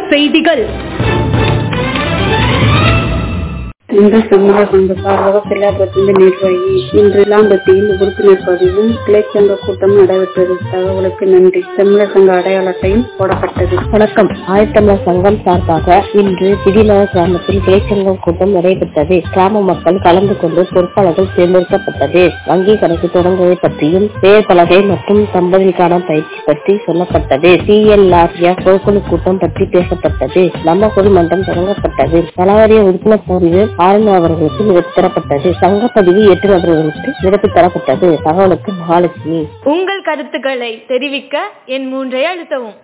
செய்திகள் இந்த சமூக சங்க சார்பாக பிள்ளாபுரத்திலிருந்து நிர்வாகி இன்று இலாம்பட்டியில் உறுப்பினர் பதிவும் கிளைச்சங்க கூட்டம் நடைபெற்றது தகவலுக்கு நன்றி தமிழர் சங்க அடையாள அட்டையும் போடப்பட்டது வணக்கம் ஆயத்தமிழர் சங்கம் சார்பாக இன்று திடீநகர் கிராமத்தில் கிளைச்சங்கம் கூட்டம் நடைபெற்றது கிராம மக்கள் கலந்து கொண்டு பொறுப்பாளர்கள் தேர்ந்தெடுக்கப்பட்டது வங்கி கணக்கு தொடங்குவதை பற்றியும் பெயர் பலகை மற்றும் தம்பதிக்கான பயிற்சி பற்றி சொல்லப்பட்டது சிஎல்ஆர்எஃப் பொதுக்குழு கூட்டம் பற்றி பேசப்பட்டது நம்ம குழு மன்றம் தொடங்கப்பட்டது நலவாரிய உறுப்பினர் பதிவு ஆறு அவர்களுக்கு நிரப்பி தரப்பட்டது சங்கப்பதிவு எட்டு நபர்களுக்கு நிரப்பி தரப்பட்டது தகவலுக்கு மகாலட்சுமி உங்கள் கருத்துக்களை தெரிவிக்க என் மூன்றை அழுத்தவும்